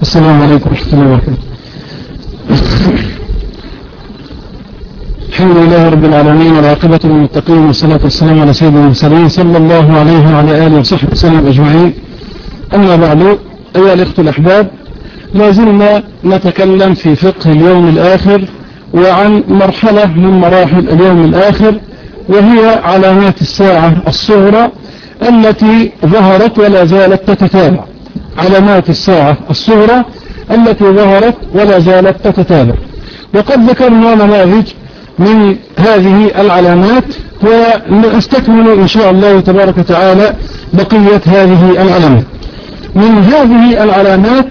السلام عليكم ورحمة الله وبركاته الحمد لله رب العالمين والعاقبة للمتقين والصلاة والسلام على سيدنا المرسلين صلى الله عليه وعلى آله وصحبه وسلم أجمعين أما بعد أيها الإخوة الأحباب لا زلنا نتكلم في فقه اليوم الآخر وعن مرحلة من مراحل اليوم الآخر وهي علامات الساعة الصغرى التي ظهرت ولا زالت تتتابع علامات الساعة الصغرى التي ظهرت ولا زالت تتتابع وقد ذكرنا نماذج من هذه العلامات ونستكمل إن شاء الله تبارك وتعالى بقية هذه العلامات من هذه العلامات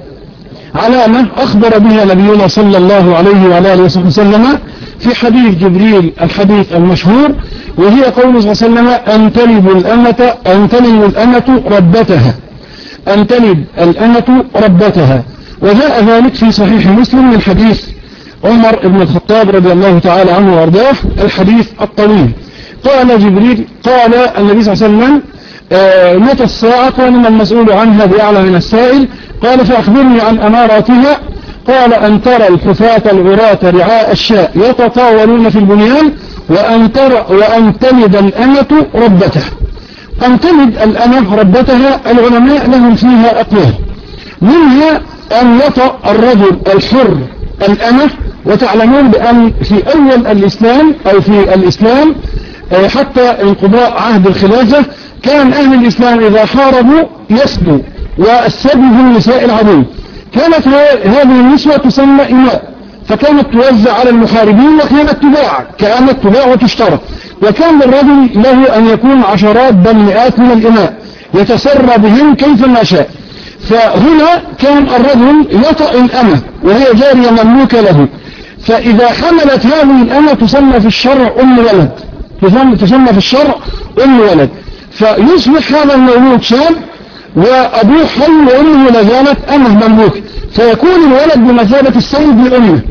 علامة أخبر بها نبينا صلى الله عليه وعلى آله وسلم في حديث جبريل الحديث المشهور وهي قول صلى الله عليه وسلم أن تلد الأمة أن تلد الأمة ربتها أن تلد الأمة ربتها وجاء ذلك في صحيح مسلم من حديث عمر بن الخطاب رضي الله تعالى عنه وارضاه الحديث الطويل قال جبريل قال النبي صلى الله عليه وسلم متى الساعة قال من المسؤول عنها بأعلى من السائل قال فأخبرني عن أماراتها قال أن ترى الحفاة العراة رعاء الشاء يتطاولون في البنيان وأن, ترى وأن تلد الأمة ربتها أن تلد الأمة ربتها العلماء لهم فيها أقوال منها أن يطأ الرجل الحر الأمة وتعلمون بأن في أول الإسلام أو في الإسلام حتى انقضاء عهد الخلافة كان أهل الإسلام إذا حاربوا يسدوا والسد هم نساء العدو كانت هذه النسوة تسمى إماء فكانت توزع على المحاربين وكانت تباع كانت تباع وتشترى وكان للرجل له أن يكون عشرات بل مئات من الإماء يتسرى بهم كيفما شاء فهنا كان الرجل يطأ الأمة وهي جارية مملوكة له فإذا حملت هذه الأمة تسمى في الشرع أم ولد تسمى في الشرع أم ولد فيصبح هذا المولود شاب وأبوه حي وأمه لازالت أمه مملوك فيكون الولد بمثابة السيد لأمه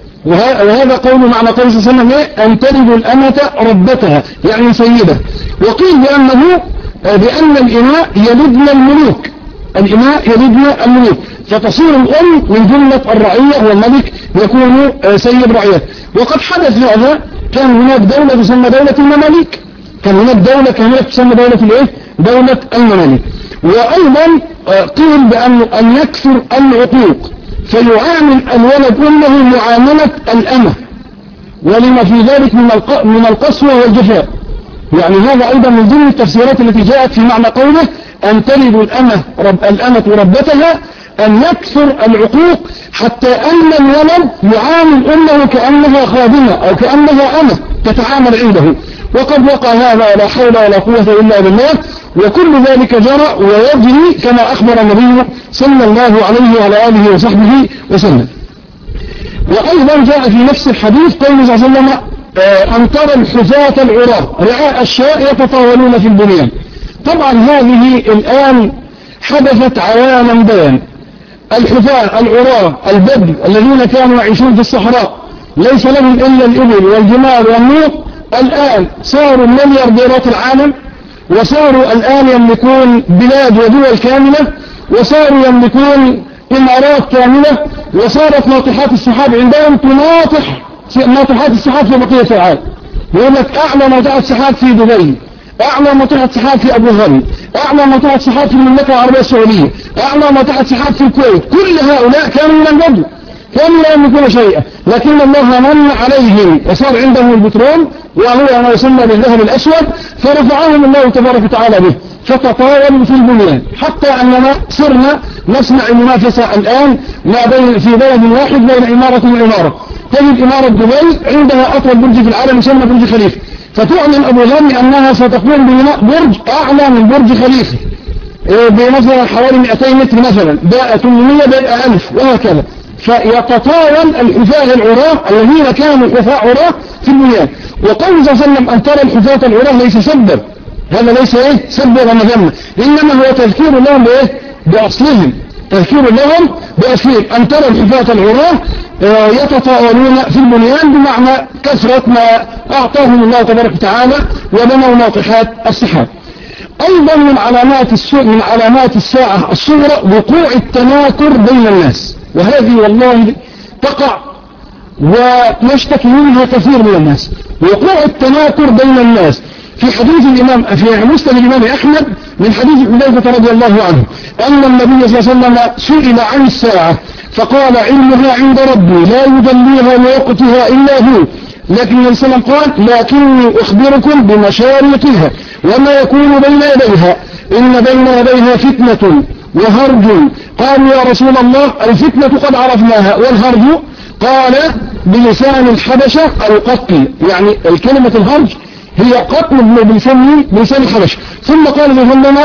وهذا قول معنى قول صلى الله عليه وسلم أن تلد الأمة ربتها يعني سيدة وقيل بأنه بأن الإماء يلدن الملوك الإماء يلدن الملوك فتصير الأم من جملة الرعية والملك يكون سيد رعية وقد حدث هذا كان هناك دولة تسمى دولة المماليك كان هناك دولة كانت تسمى دولة الايه دولة المماليك وأيضا قيل بأن أن يكثر العقوق فيعامل الولد أمه معاملة الأمة ولما في ذلك من من القسوة والجفاء يعني هذا أيضا من ضمن التفسيرات التي جاءت في معنى قوله أن تلد الأمة رب الأمة ربتها أن يكثر العقوق حتى أن الولد يعامل أمه كأنها خادمة أو كأنها أمة تتعامل عنده وقد وقع هذا ولا حول ولا قوة إلا بالله وكل ذلك جرى ويجري كما أخبر النبي صلى الله عليه وعلى آله وصحبه وسلم وأيضا جاء في نفس الحديث قول صلى الله عليه وسلم أن ترى الحفاة العراة رعاء الشاء يتطاولون في البنيان طبعا هذه الآن حدثت عوانا بيان الحفاة العراة البدو الذين كانوا يعيشون في الصحراء ليس لهم إلا الإبل والجمال والنوق الآن صاروا مليارديرات العالم وصاروا الآن يملكون بلاد ودول كاملة وصاروا يملكون إمارات كاملة وصارت ناطحات السحاب عندهم تناطح ناطحات السحاب في بقية العالم يقول لك أعلى ناطحة سحاب في دبي أعلى ناطحة سحاب في أبو ظبي أعلى ناطحة سحاب في المملكة العربية السعودية أعلى ناطحة سحاب في الكويت كل هؤلاء كانوا من البدو كانوا لا يملكون شيئا لكن الله من عليهم وصار عندهم البترول وهو ما يسمى بالذهب الأسود فرفعهم الله تبارك وتعالى به فتطاولوا في البنيان حتى أننا صرنا نسمع المنافسة الآن ما بين في بلد واحد بين إمارة وإمارة تجد إمارة دبي عندها أطول برج في العالم يسمى برج خليفة فتعلن أبو ظبي أنها ستقوم ببناء برج أعلى من برج خليفة بمثلا حوالي 200 متر مثلا ده 800 ده 1000 وهكذا فيتطاول الحفاة العراة الذين كانوا حفاة عراة في البنيان وقول صلى الله عليه وسلم أن ترى الحفاة العراة ليس سبا هذا ليس ايه سب ولا مذمة إنما هو تذكير لهم بايه بأصلهم تذكير لهم بأصلهم أن ترى الحفاة العراة يتطاولون في البنيان بمعنى كثرة ما أعطاهم الله تبارك وتعالى وبنوا ناطحات السحاب أيضا من علامات السوء من علامات الساعة الصغرى وقوع التناكر بين الناس وهذه والله تقع ويشتكي منها كثير من الناس وقوع التناكر بين الناس في حديث الإمام في مسند الإمام أحمد من حديث حذيفة رضي الله عنه أن النبي صلى الله عليه وسلم سئل عن الساعة فقال علمها عند ربي لا يدليها لوقتها إلا هو لكن النبي صلى الله عليه وسلم قال لكني أخبركم بمشارقها وما يكون بين يديها إن بين يديها فتنة وهرج قالوا يا رسول الله الفتنة قد عرفناها والهرج قال بلسان الحبشة القتل يعني الكلمة الهرج هي قتل بلسان بلسان الحبشة ثم قال وسلم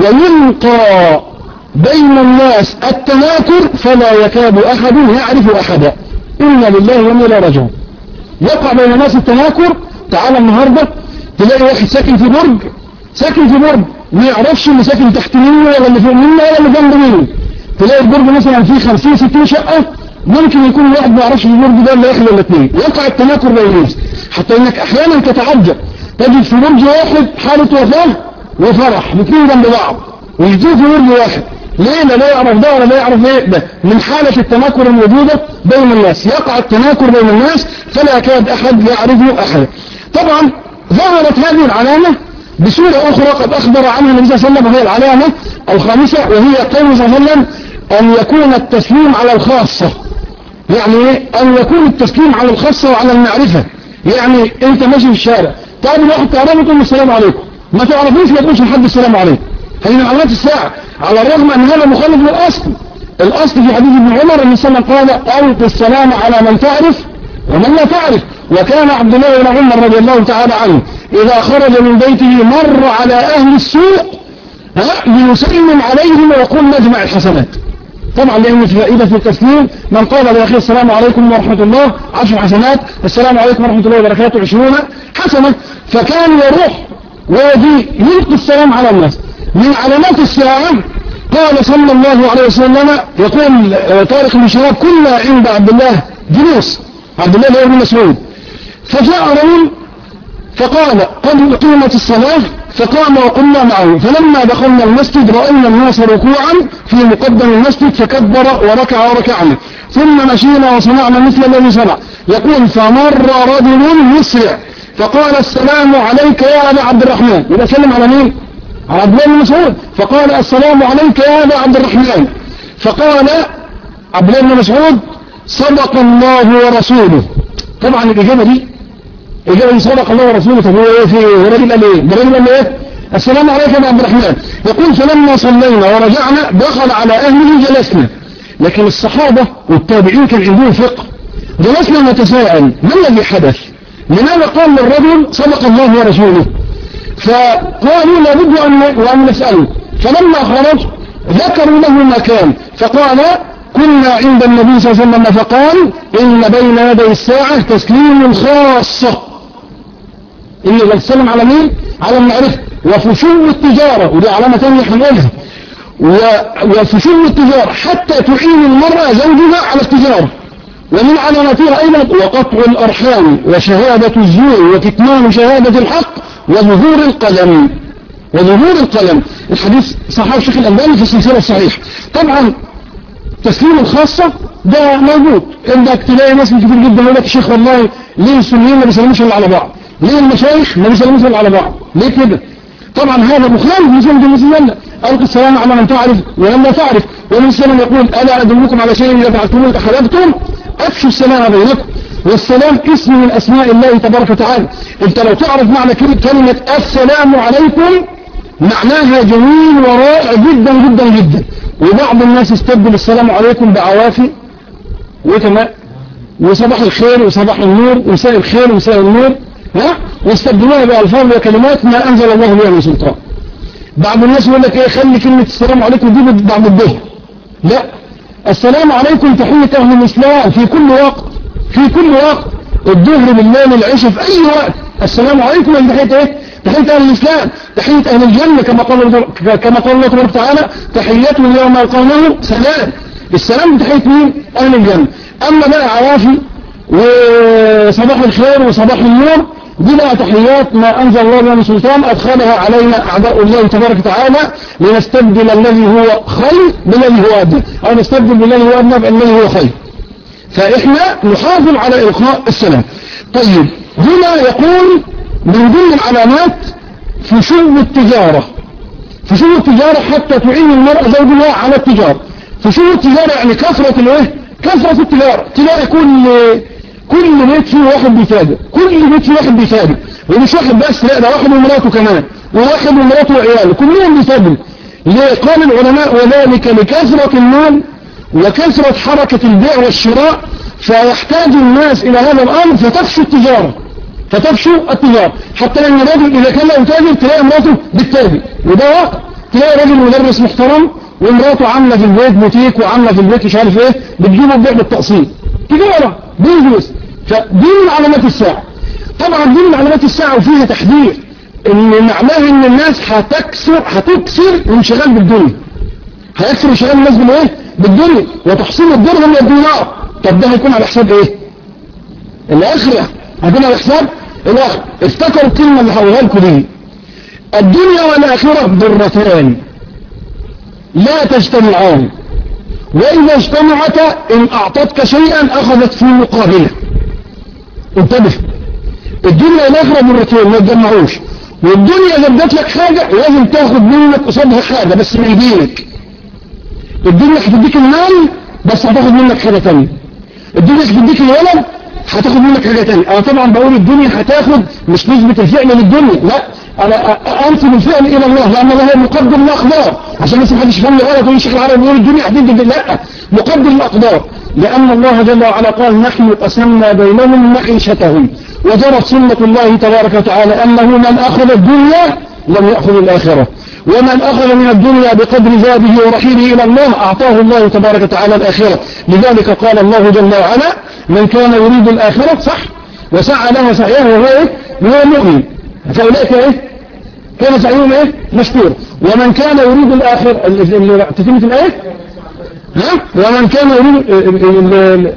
ويلقى بين الناس التناكر فلا يكاد أحد يعرف أحدا إنا لله وإنا إليه راجعون يقع بين الناس التناكر تعالى النهاردة تلاقي واحد ساكن في برج ساكن في برج ما يعرفش اللي ساكن تحت منه ولا اللي فوق منه ولا اللي جنب منه تلاقي البرج مثلا فيه 50 60 شقة ممكن يكون واحد ما يعرفش البرج ده ولا يخلي ولا اثنين يقع التناكر بين الناس حتى انك احيانا تتعجب تجد في برج واحد حالة وفاة وفرح الاثنين جنب بعض ويجدوه في برج واحد ليه لا لا يعرف ده ولا لا يعرف ايه ده من حالة التناكر الموجودة بين الناس يقع التناكر بين الناس فلا يكاد احد يعرفه احد طبعا ظهرت هذه العلامة بصورة اخرى قد اخبر عنها النبي صلى الله عليه وسلم وهي العلامة الخامسة وهي قول صلى الله عليه وسلم ان يكون التسليم على الخاصة يعني ايه ان يكون التسليم على الخاصة وعلى المعرفة يعني انت ماشي في الشارع تقابل واحد تعرفه تقول السلام عليكم ما تعرفوش ما تقولش لحد السلام عليكم هذه من علامات الساعة على الرغم ان هذا مخالف للاصل الاصل في حديث ابن عمر ان صلى الله عليه وسلم قال الق السلام على من تعرف ومن لا تعرف وكان عبد الله بن عمر رضي الله تعالى عنه اذا خرج من بيته مر على اهل السوق ليسلم عليهم ويقول نجمع الحسنات طبعا لأن في فائدة في التسليم من قال لأخي السلام عليكم ورحمة الله عشر حسنات السلام عليكم ورحمة الله وبركاته عشرون حسنة فكان يروح ويجي يلقي السلام على الناس من علامات الساعة قال صلى الله عليه وسلم يقول طارق بن شهاب كنا عند عبد الله جلوس عبد الله بن مسعود فجاء رجل فقال قد أقيمت الصلاة فقام وقلنا معه فلما دخلنا المسجد رأينا الناس ركوعا في مقدم المسجد فكبر وركع وركعنا ثم مشينا وصنعنا مثل الذي صنع يقول فمر رجل مسرع فقال السلام عليك يا أبا عبد الرحمن يبقى سلم على مين؟ على عبد الله بن مسعود فقال السلام عليك يا أبا عبد الرحمن فقال عبد الله بن مسعود صدق الله ورسوله طبعا الإجابة دي إجابة صدق الله ورسوله طب هو إيه في الراجل قال إيه؟ الراجل قال إيه؟ السلام عليك يا عبد الرحمن يقول فلما صلينا ورجعنا دخل على أهله جلسنا لكن الصحابة والتابعين كان عندهم فقه جلسنا نتساءل ما الذي حدث لماذا قال للرجل صدق الله ورسوله فقالوا لابد أن وأن نسأله فلما خرج ذكروا له مكان فقال كنا عند النبي صلى الله عليه وسلم فقال إن بين يدي الساعة تسليم خاصة إن بتسلم على مين؟ على المعرفة وفشو التجارة ودي علامة ثانية حنقولها وفشو التجارة حتى تعين المرأة زوجها على التجارة ومن علاماتها أيضا وقطع الأرحام وشهادة الزور وكتمان شهادة الحق وظهور القلم وظهور القلم الحديث صحيح الشيخ الألباني في السلسلة الصحيح طبعا تسليم الخاصة ده موجود انك تلاقي ناس كتير جدا يقول لك الشيخ والله ليه السنيين ما بيسلموش الا على بعض ليه المشايخ ما بيسلموش الا على بعض ليه كده طبعا هذا مخالف لسنة المسلمين ألقي السلام على من تعرف ومن لا تعرف ومن سلم يقول ألا أدلكم على شيء إذا فعلتموه تحربتم أفشوا السلام بينكم والسلام اسم من أسماء الله تبارك وتعالى انت لو تعرف معنى كلمة السلام عليكم معناها جميل ورائع جدا جدا جدا وبعض الناس استبدل السلام عليكم بعوافي وكما وصباح الخير وصباح النور ومساء الخير ومساء النور ها واستبدلوها بألفاظ وكلمات ما أنزل الله بها من سلطان بعض الناس يقول لك ايه خلي كلمة السلام عليكم دي بعد الظهر لا السلام عليكم تحية أهل الإسلام في كل وقت في كل وقت الظهر بالليل العشاء في أي وقت السلام عليكم يعني تحية ايه تحية أهل الإسلام تحية أهل الجنة كما قال كما قال الله تبارك وتعالى تحيتهم يوم يلقونه سلام السلام تحية مين أهل الجنة أما بقى عوافي وصباح الخير وصباح النور دي بقى تحليات ما أنزل الله بها من سلطان أدخلها علينا أعداء الله تبارك وتعالى لنستبدل الذي هو خير بالذي هو أدنى أو نستبدل بالذي هو أدنى بالذي هو خير فإحنا نحافظ على إلقاء السلام طيب هنا يقول من ضمن العلامات فشو التجارة فشو التجارة حتى تعين المرأة زوجها على التجارة فشو التجارة يعني كثرة الايه كثرة التجارة تلاقي كل كل بيت فيه واحد بيتاجر كل بيت فيه واحد بيتاجر ومش واحد بس لا ده واحد ومراته كمان وواحد ومراته وعياله كلهم بيتاجروا ليه قال العلماء وذلك لكثرة المال وكثرة حركة البيع والشراء فيحتاج الناس إلى هذا الأمر فتفشو التجارة فتفشو التجارة حتى لأن الرجل إذا كان له تاجر تلاقي مراته بالتاجر وده واقع تلاقي رجل مدرس محترم ومراته عاملة في البيت بوتيك وعاملة في البيت مش عارف ايه بتجيبه بيع بالتقسيط تجارة بيزنس فدي من علامات الساعة طبعا دي من علامات الساعة وفيها تحذير ان معناه ان الناس هتكسر هتكسر انشغال بالدنيا هيكسر انشغال الناس بالايه بالدنيا وتحصيل الدرهم والدينار طب ده هيكون على حساب ايه الاخرة هيكون على حساب الاخرة افتكروا الكلمة اللي هقولها لكم دي الدنيا والاخرة ضرتان لا تجتمعان وإذا اجتمعت إن أعطتك شيئا أخذت في مقابله انتبه الدنيا والآخرة مرتين ما تجمعوش والدنيا إذا ادت لك حاجة لازم تاخد منك قصادها حاجة بس من يدينك الدنيا هتديك المال بس هتاخد منك حاجة تانية الدنيا هتديك الولد هتاخد منك حاجة تانية أنا طبعا بقول الدنيا هتاخد مش نسبة الفعل للدنيا لا أنا أنسب الفعل إلى الله لأن الله مقدر الأقدار عشان بس محدش يفهم لي غلط ويقول الشيخ العربي بيقول الدنيا هتدي لا مقدر الأقدار لأن الله جل وعلا قال نحن قسمنا بينهم معيشتهم وجرت سنة الله تبارك وتعالى أنه من أخذ الدنيا لم يأخذ الآخرة ومن أخذ من الدنيا بقدر ذابه ورحيله إلى الله أعطاه الله تبارك وتعالى الآخرة لذلك قال الله جل وعلا من كان يريد الآخرة صح وسعى لها سعيه وهو إيه؟ وهو مؤمن فأولئك إيه كان سعيهم إيه مشكور ومن كان يريد الآخرة تتمة الآية ها ومن كان يريد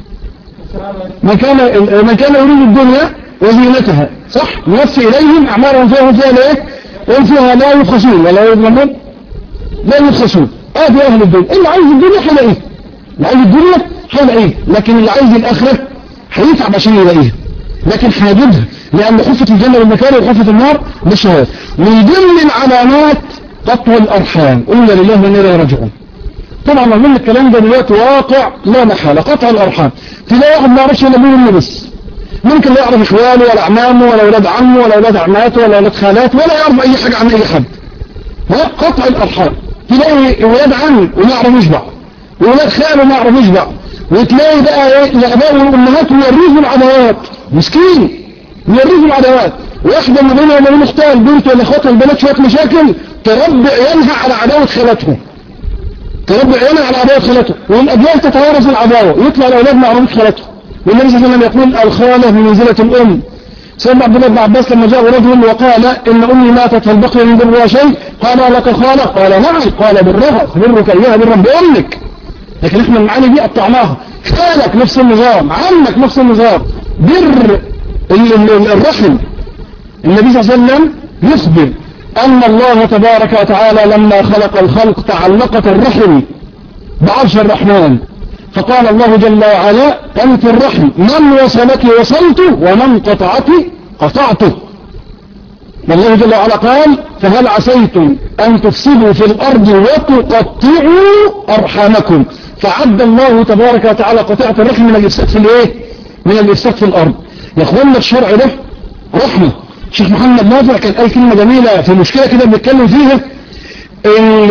من كان من كان يريد الدنيا وزينتها صح نوفي إليهم أعمالهم فيها فيها إيه وهم فيها لا يبخسون ولا يظلمون لا يبخسون آدي أهل الدنيا اللي عايز الدنيا حيلاقيه اللي عايز الدنيا حيلاقيه لكن اللي عايز الآخرة هيتعب عشان يلاقيها لكن هيجدها لأن خفة الجنة والمكان وخفة النار بالشهادة من ضمن العلامات قطع الأرحام قلنا لله وإنا إليه راجعون طبعا من الكلام ده دلوقتي واقع لا محالة قطع الأرحام تلاقي واحد ما يعرفش إلا أبوه بس ممكن لا يعرف إخوانه ولا أعمامه ولا أولاد عمه ولا أولاد عماته ولا أولاد خالاته ولا يعرف أي حاجة عن أي حد ها قطع الأرحام تلاقي أولاد عم وما يعرفوش بعض وأولاد خاله ما يعرفوش بعض وتلاقي بقى ايه الآباء والأمهات يورثوا العداوات مسكين يورثوا العداوات واحدة ما بينها وما بين اختها البنت ولا اخواتها البنات شوية مشاكل تربي عيالها على عداوة خالتهم تربي عيالها على عداوة خالتهم والأجيال تتوارث العداوة يطلع الأولاد مع عروض خالتهم والنبي صلى الله عليه وسلم يقول الخالة بمنزلة الأم سيدنا عبد الله بن عباس لما جاء رجل وقال إن أمي ماتت فالبقي من برها شيء قال لك خالة قال نعم قال برها برك إياها برا بأمك لكن احنا المعاني دي قطعناها خالك نفس النظام عمك نفس النظام بر الرحم النبي صلى الله عليه وسلم يخبر أن الله تبارك وتعالى لما خلق الخلق تعلقت الرحم بعرش الرحمن فقال الله جل وعلا أنت الرحم من وصلك وصلت ومن قطعك قطعته والله جل وعلا قال فهل عسيتم أن تفسدوا في الأرض وتقطعوا أرحامكم فعد الله تبارك وتعالى قطعة الرحم من الإفساد في الإيه؟ من الإفساد في الأرض يا أخوانا الشرع ده رحمة شيخ محمد نافع كان قال كلمة جميلة في مشكلة كده بنتكلم فيها إن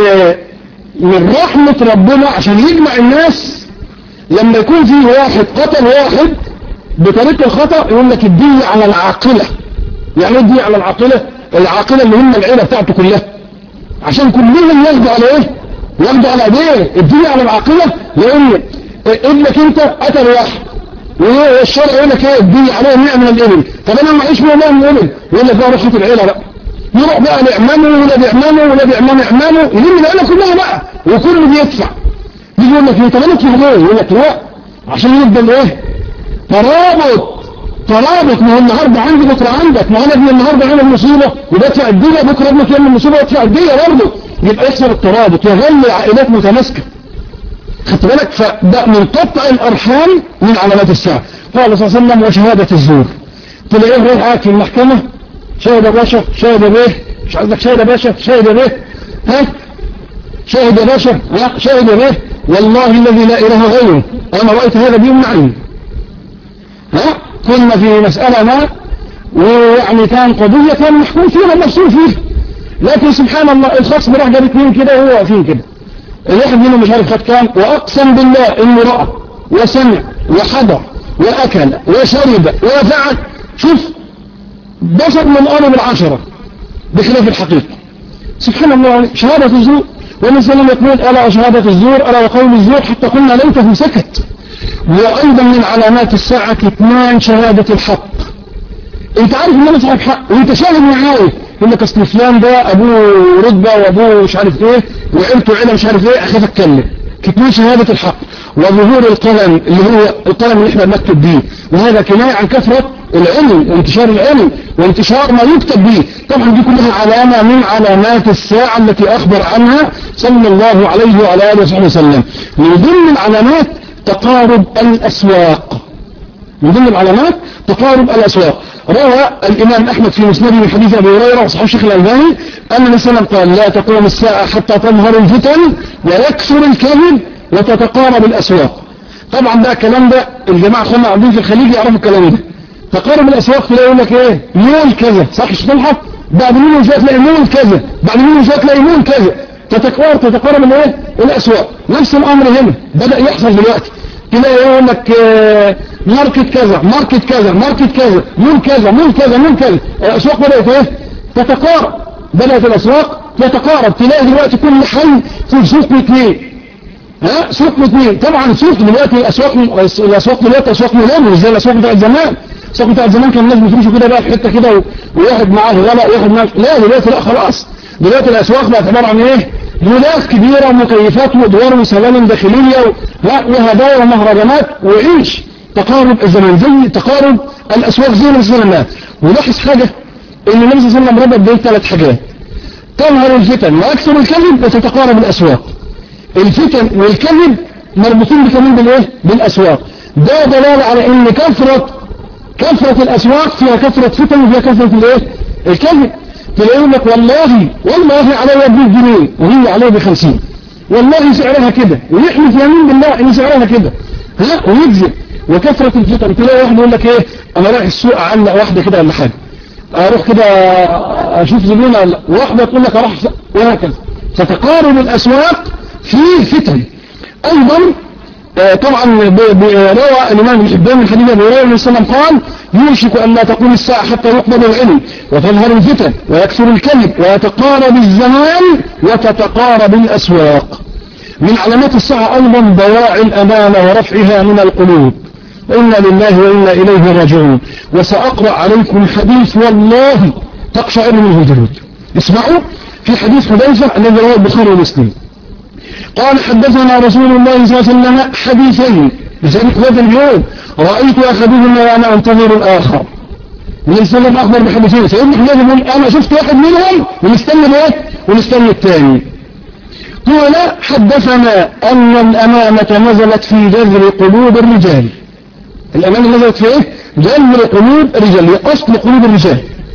من رحمة ربنا عشان يجمع الناس لما يكون فيه واحد قتل واحد بطريقة الخطأ يقول لك الدية على العاقلة يعني ايه الدية على العاقلة العاقلة اللي هم العيلة بتاعته كلها عشان كلهم ياخدوا على ايه ياخدوا على ايه الدية على العاقلة لان ابنك انت قتل واحد والشرع يقول لك ايه الدية عليه 100 من الابل طب انا معيش 100 من الابل يقول لك بقى رحمة العيلة بقى يروح بقى لعمامه ولا بيعمامه ولا بيعمام عمامه يلم العيلة كلها بقى وكله بيدفع يجي يقول لك ايه طب انا ادفع ليه يقول لك لا عشان يفضل ايه ترابط ترابط ما هو النهاردة عندي بكرة عندك ما انا ابن النهاردة عامل مصيبة وبدفع الدية بكرة ابنك يعمل مصيبة ويدفع الدية برضه يبقى يكسر الترابط يظل عائلات متماسكة خدت بالك فده من قطع الارحام من علامات الساعة قال صلى الله عليه وسلم وشهادة الزور تلاقيه رايح قاعد في المحكمة شاهد يا باشا شاهد يا بيه مش عايزك شاهد يا باشا شاهد يا بيه ها شاهد يا باشا لا شاهد يا بيه والله الذي لا اله غيره انا رأيت هذا بيوم عيني ها كنا في مسألة ما ويعني كان قضية كان محكوم فيها مفصول فيها لكن سبحان الله الخصم راح جاب اثنين كده وهو واقفين كده الواحد منهم مش عارف خد كام واقسم بالله انه رأى وسمع وحضر واكل وشرب وفعل شوف بشر من قالب العشرة بخلاف الحقيقة سبحان الله شهادة الزور ومن سلم يقول ألا شهادة الزور ألا وقول الزور حتى قلنا ليته سكت وأيضا من علامات الساعة كتمان شهادة الحق انت عارف ان انا صاحب حق وانت شاهد معايا يقول لك اصل فلان ده ابوه رتبه وابوه مش عارف ايه وعيلته عيله مش عارف ايه اخاف اتكلم كتمان شهاده الحق وظهور القلم اللي هو القلم اللي احنا بنكتب بيه وهذا كنايه عن كثره العلم وانتشار العلم وانتشار ما يكتب به طبعا دي كلها علامة من علامات الساعة التي أخبر عنها صلى الله عليه وعلى آله وصحبه وسلم من ضمن العلامات تقارب الأسواق من ضمن العلامات تقارب الأسواق روى الإمام أحمد في مسنده من حديث أبي هريرة وصحيح الشيخ الألباني أن النبي صلى الله عليه وسلم قال لا تقوم الساعة حتى تظهر الفتن ويكثر الكذب وتتقارب الأسواق طبعا ده الكلام ده الجماعة خلنا عندهم في الخليج يعرفوا الكلام ده تقارب الأسواق تلاقي يقول لك إيه مول كذا صح مش تلحق بعد مين شوية تلاقي مول كذا بعد مين شوية تلاقي مول كذا تتقارب تتقارب الايه الأسواق نفس الأمر هنا بدأ يحصل دلوقتي تلاقي يقول لك آه ماركت كذا ماركت كذا ماركت كذا مول كذا مول كذا مول كذا الأسواق بدأت ايه تتقارب بدأت الأسواق تتقارب تلاقي دلوقتي كل حي في سوق اثنين ها سوق اثنين طبعا سوق دلوقتي أسواق الأسواق دلوقتي أسواق ملامة مش زي الأسواق بتاعت زمان السوق بتاعت زمان كان الناس بيفرشوا كده بقى في حتة كده وواحد معاه غلاء واحد معاه لا دلوقتي لا خلاص دلوقتي الأسواق بقت عبارة عن ايه مولات كبيرة ومكيفات وادوار وسلالم داخلية وهدايا ومهرجانات وعيش تقارب الزمان زي تقارب الأسواق زي الزمانات ولاحظ حاجة ان النبي صلى الله عليه وسلم ربط بين ثلاث حاجات تظهر الفتن وأكثر الكذب وتتقارب الأسواق الفتن والكذب مربوطين بكمان بالايه بالأسواق ده دلالة على ان كثرة كثرة الأسواق فيها كثرة فتن وفيها كثرة الايه الكذب تلاقيه لك والله والله علي ب جنيه وهي عليه بخمسين والله سعرها كده ويحلف يمين بالله ان سعرها كده ها ويكذب وكثرة الفتن تلاقي واحد يقول لك ايه انا رايح السوق اعلق واحدة كده ولا حاجة اروح كده اشوف زبونة ولا واحدة تقول لك اروح وهكذا فتقارب الاسواق فيه فتن ايضا طبعا روى الإمام الحبان من حديث أبي هريرة صلى الله عليه وسلم قال يوشك أن لا تقوم الساعة حتى يقبض العلم وتظهر الفتن ويكثر الكذب ويتقارب الزمان وتتقارب الأسواق من علامات الساعة أيضا ضياع الأمانة ورفعها من القلوب إنا لله وإنا إليه راجعون وسأقرأ عليكم حديث والله تقشعر منه الجلود اسمعوا في حديث حذيفة الذي رواه البخاري ومسلم قال حدثنا رسول الله صلى الله عليه وسلم حديثين بسبب هذا اليوم رأيت أحدهما وأنا أنتظر الآخر النبي صلى الله عليه وسلم أخبر بحديثين سيدنا حذيفة يقول أنا شفت واحد منهم ونستنى ايه ونستنى الثاني قال حدثنا أن الأمامة نزلت في جذر قلوب الرجال الأمامة نزلت في إيه؟ جذر قلوب الرجال هي أصل قلوب الرجال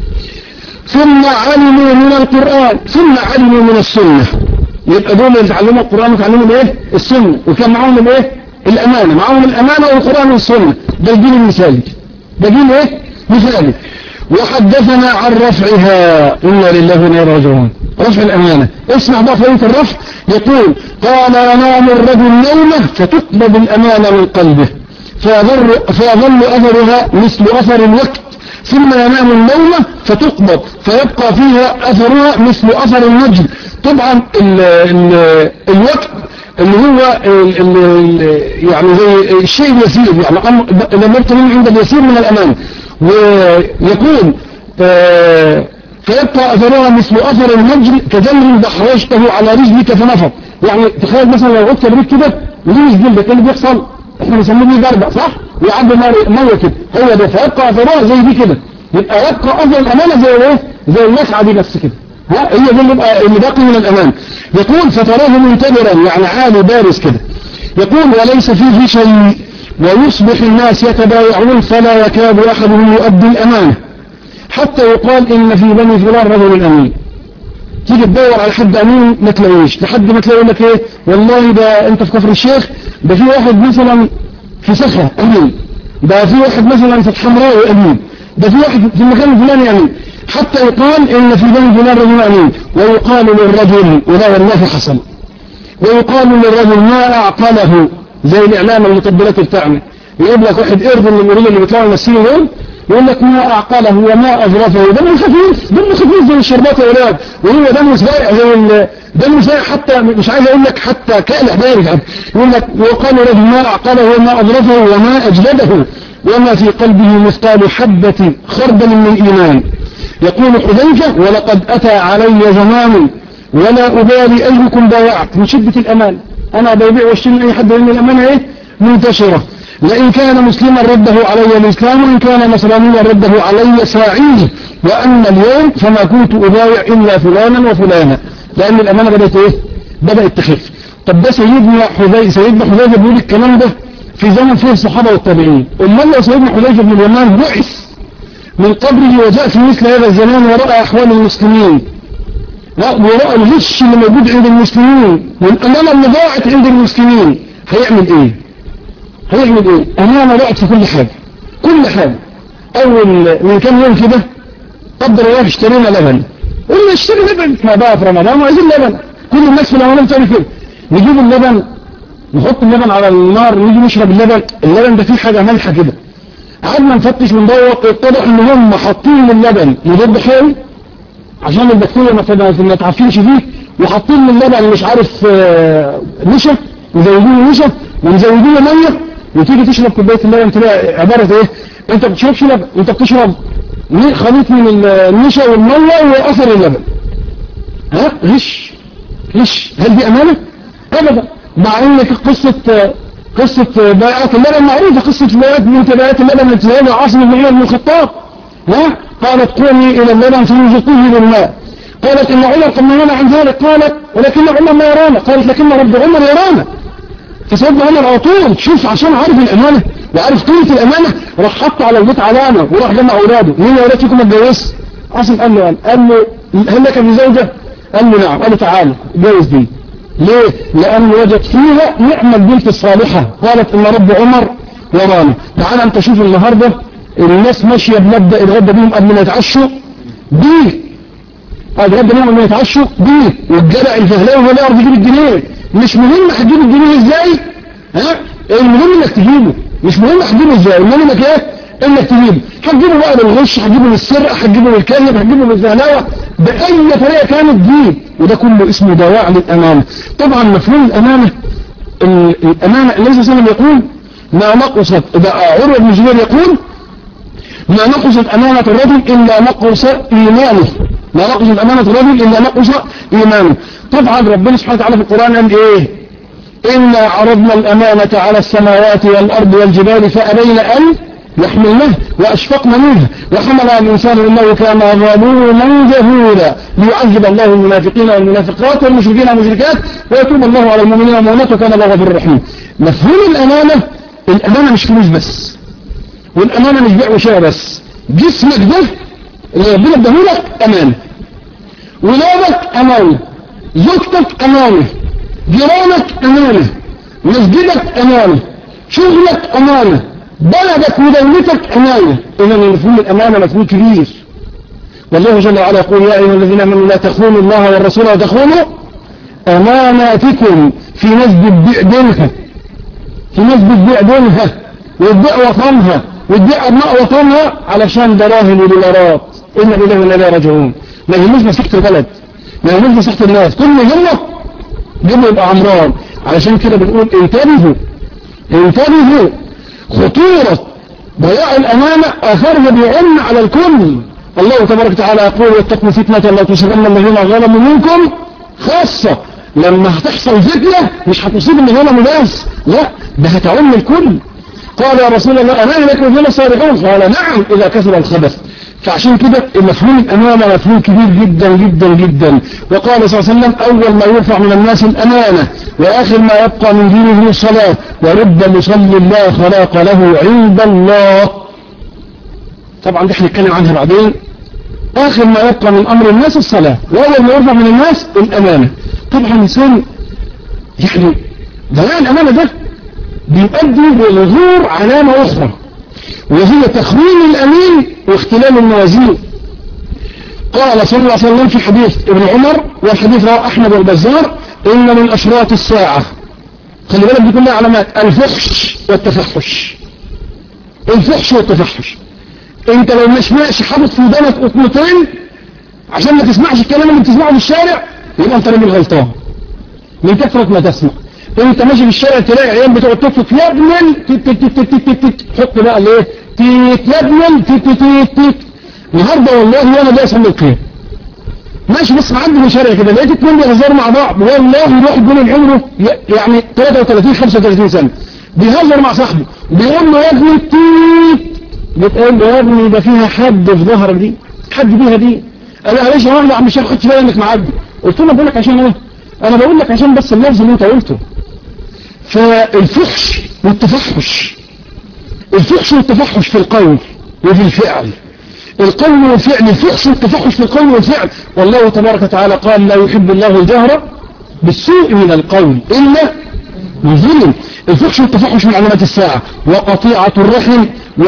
ثم علموا من القرآن ثم علموا من السنة يبقى دول اللي يتعلموا القرآن ويتعلموا الايه السنة وكان معاهم الايه الامانة معاهم الامانة والقرآن والسنة ده الجيل المثالي ده جيل ايه مثالي وحدثنا عن رفعها إنا لله وإنا راجعون رفع الأمانة اسمع بقى فوية الرفع يقول قال ينام الرجل نومه فتقبض الأمانة من قلبه فيظل, فيظل أثرها مثل أثر الوقت ثم ينام النومة فتقبض فيبقى فيها أثرها مثل أثر النجم طبعا ال ال الوقت اللي هو ال ال يعني زي الشيء اليسير يعني لما يبقى عند اليسير من الأمان ويقول فيبقى أثرها مثل أثر النجم كجمر دحرجته على رجلك فنفض يعني تخيل مثلا لو عدت بريك كده وليه جلدك اللي بيحصل احنا بنسميه بربق صح ويعبي ميه كده هو ده فيبقى اثرها زي دي كده يبقى يبقى اثر الامانه زي ايه زي المسعى دي بس كده ها هي دي اللي يبقى اللي باقي من الامان يقول فتراه منتبرا يعني عالي بارز كده يقول وليس فيه شيء ويصبح الناس يتبايعون فلا يكاد احدهم يؤدي الامانه حتى يقال ان في بني فلان رجل امين تيجي تدور على حد امين ما تلاقيش لحد ما تلاقي لك ايه والله ده انت في كفر الشيخ ده في واحد مثلا في صخرة امين ده في واحد مثلا في الحمراء امين ده في واحد في المكان الفلاني امين حتى يقال ان في بني فلان رجل امين ويقال للرجل ولا والله حصل ويقال للرجل ما اعقله زي الاعلام المطبلات بتاعنا يقول لك واحد قرد من المريض اللي بيطلعوا يمثلوا دول يقول لك ما أعقله وما أظرفه دمه خفيف دمه خفيف زي الشربات يا ولاد وهو دمه سايع زي ال... دمه سايع حتى مش عايز أقول لك حتى كالح بارد يقول لك وقال له ما أعقله وما أظرفه وما أجلده وما في قلبه مثقال حبة خردل من إيمان يقول حذيفة ولقد أتى علي زمان ولا أبالي أيكم بايعت من شدة الأمان أنا بيبيع واشتري أي حد لأن الأمانة إيه منتشرة لئن كان مسلما رده علي الإسلام وإن كان نصرانيا رده علي ساعيه وأما اليوم فما كنت أبايع إلا فلانا وفلانا لأن الأمانة بدأت إيه بدأت تخف طب ده سيدنا حذيفة سيدنا حذيفة بيقول الكلام ده في زمن فيه الصحابة والتابعين أمال لو سيدنا حذيفة بن اليمان بعث من قبره وجاء في مثل هذا الزمان ورأى أحوال المسلمين ورأى الغش اللي موجود عند المسلمين والأمانة اللي ضاعت عند المسلمين هيعمل إيه هيعمل ايه امانة ضاعت في كل حاجة كل حاجة اول من كام يوم كده قدر الله اشترينا لبن قلنا اشتري لبن ما بقى في رمضان وعايزين لبن كل الناس في الامانة بتعمل كده نجيب اللبن نحط اللبن على النار نيجي نشرب اللبن اللبن ده فيه حاجة مالحة كده قعدنا نفتش وندور اتضح ان هم حاطين للبن مضاد حيوي عشان البكتيريا ما تعفنش فيه وحاطين للبن مش عارف نشا مزودين نشا ومزودين ميه وتيجي تشرب كوبايه اللبن تلاقي عباره ايه انت بتشربش لبن انت بتشرب خليط من النشا والميه واثر اللبن ها غش غش هل دي امانه ابدا مع ان قصه قصه بيعات اللبن معروفه قصه بيعات من تبعات اللبن التي عاصم بن عمر بن الخطاب ها قالت قومي الى اللبن فنزقوه بالماء قالت ان عمر قد نهانا عن ذلك قالت ولكن عمر ما يرانا قالت لكن رب عمر يرانا فسيدنا عمر على طول شوف عشان عارف الامانه وعارف قيمه الامانه راح حط على البيت علامه وراح جمع اولاده مين يا اولاد فيكم اتجوز عاصم قال له قال له هل لك ابن زوجه قال له نعم قال له تعالى اتجوز دي ليه لان وجد فيها نعم البنت الصالحه قالت ان رب عمر يرانا تعالى انت شوف النهارده الناس ماشيه بمبدا الغدا بيهم قبل ما يتعشوا دي الغدا بيهم قبل ما يتعشوا دي والجدع الفهلاوي هو اللي يعرف يجيب الجنيه مش مهم هتجيب الجنيه ازاي ها المهم انك تجيبه مش مهم هتجيبه ازاي المهم انك ايه انك تجيبه هتجيبه بقى بالغش هتجيبه بالسرقه هتجيبه بالكذب هتجيبه بالزهلاوه باي طريقه كانت تجيب وده كله اسمه دواع للامانه طبعا مفهوم الامانه الامانه النبي صلى الله عليه وسلم يقول ما نقصت عروه بن الزبير يقول ما نقصت امانه الرجل الا نقص ايمانه ما نقصت امانه الرجل الا نقص ايمانه طبعا ربنا سبحانه وتعالى في القرآن قال ايه إنا عرضنا الأمانة على السماوات والأرض والجبال فأبين أن يحملنه وأشفقن منه وحملها الإنسان إنه كان ظلوما جهولا ليعذب الله المنافقين والمنافقات والمشركين والمشركات ويتوب الله على المؤمنين والمؤمنات وكان الله غفور رحيم مفهوم الأمانة الأمانة مش فلوس بس والأمانة مش بيع وشراء بس جسمك ده اللي ربنا اداهولك أمانة ولادك أمانة زوجتك أمانة جيرانك أمانة مسجدك أمانة شغلك أمانة بلدك ودولتك أمانة إذا مفهوم الأمانة مفهوم كبير والله جل وعلا يقول يا أيها الذين آمنوا لا تخونوا الله والرسول وتخونوا أماناتكم في ناس بتبيع دينها في ناس بتبيع دينها وتبيع وطنها وتبيع أبناء وطنها علشان دراهم ودولارات إن لله وإنا إليه راجعون ما يهمش مسيحة البلد ما يهمش مسيحة الناس كل يهمه جمله يبقى عمران علشان كده بنقول انتبهوا انتبهوا خطورة ضياع الأمانة أثرها بيعم على الكل الله تبارك وتعالى يقول واتقوا فتنة لا تصيبن الذين ظلموا منكم خاصة لما هتحصل فتنة مش هتصيب اللي ظلموا بس لا ده هتعم الكل قال يا رسول الله أنا لك وفينا صالحون قال نعم إذا كثر الخبث فعشان كده المفهوم الأمانة مفهوم كبير جدا جدا جدا وقال صلى الله عليه وسلم أول ما يرفع من الناس الأمانة وآخر ما يبقى من دينه الصلاة ورب مصلي لا خلاق له عند الله طبعا دي احنا نتكلم عنها بعدين آخر ما يبقى من أمر الناس الصلاة وأول ما يرفع من الناس الأمانة طبعا الإنسان يعني ضياع الأمانة ده بيؤدي لظهور علامة أخرى وهي تخوين الأمين واختلال الموازين قال صلى الله عليه وسلم في حديث ابن عمر والحديث رواه أحمد والبزار إن من أشراط الساعة خلي بالك دي كلها علامات الفحش والتفحش الفحش والتفحش انت لو مش ماشي حاطط في ودانك قطنتين عشان ما تسمعش الكلام اللي بتسمعه في الشارع يبقى انت راجل غلطان من كثرة ما تسمع انت ماشي في الشارع تلاقي عيال بتقعد تفك يا ابن حط بقى الايه تيت يا ابن تيت تيت تيت النهارده والله وانا دايس من القيم ماشي بس معدي في الشارع كده لقيت اتنين بيهزروا مع بعض والله يروح يقول عمره يعني 33 35 سنه بيهزر مع صاحبه بيقول له يا ابني تيت بتقول له يا ابني ده فيها حد في ظهرك دي حد بيها دي قال لها ليش يا واحد عم الشيخ خدش بالك انك معدي قلت له بقول لك عشان ايه انا بقول لك عشان بس اللفظ اللي انت قلته فالفحش والتفحش الفحش والتفحش في القول وفي الفعل القول والفعل الفحش والتفحش في القول والفعل والله تبارك وتعالى قال لا يحب الله الجهر بالسوء من القول إلا مظلم الفحش والتفحش من علامات الساعة وقطيعة الرحم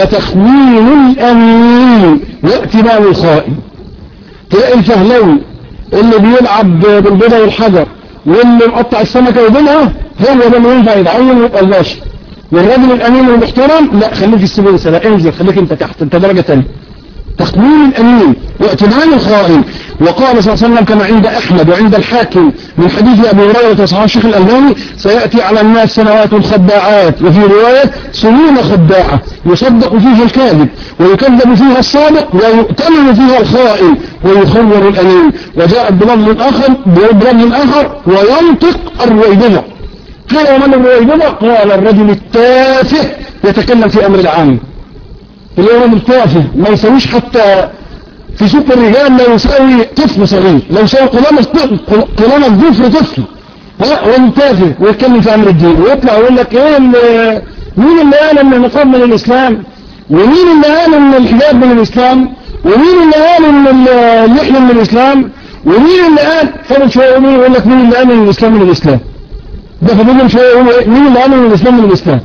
وتخمين الأمين واتباع الخائن تلاقي الفهلوي اللي بيلعب بالبيضة والحجر واللي مقطع السمكة وبينها هو ده اللي ينفع يتعين ويبقى الباشا والراجل الأمين والمحترم لا خليك في السبيل لا انزل خليك انت تحت انت درجة ثانيه تخمين الأمين واتباع الخائن وقال صلى الله عليه وسلم كما عند أحمد وعند الحاكم من حديث أبي هريرة وصحابه الشيخ الألباني سيأتي على الناس سنوات خداعات وفي رواية سنين خداعة يصدق فيها الكاذب ويكذب فيها الصادق ويؤتمن فيها الخائن ويخور الأمين وجاء بلفظ آخر بلفظ آخر وينطق الرويبضة قال ومن الرويبضة قال الرجل التافه يتكلم في أمر العام اليوم التافه ما يسويش حتى في سوق الرجال لا يساوي طفل صغير لا يساوي قلامة قلامة ضفر طفل والتافه ويتكلم في أمر الدين ويطلع ويقول لك ايه مين اللي قال ان النقاب من الإسلام ومين اللي قال ان الحجاب من الإسلام ومين اللي قال ان اللحية من الإسلام ومين اللي قال فضل شوية يقول لك مين اللي قال ان الإسلام من الإسلام ده فضل شوية يقول مين اللي قال ان الإسلام من الإسلام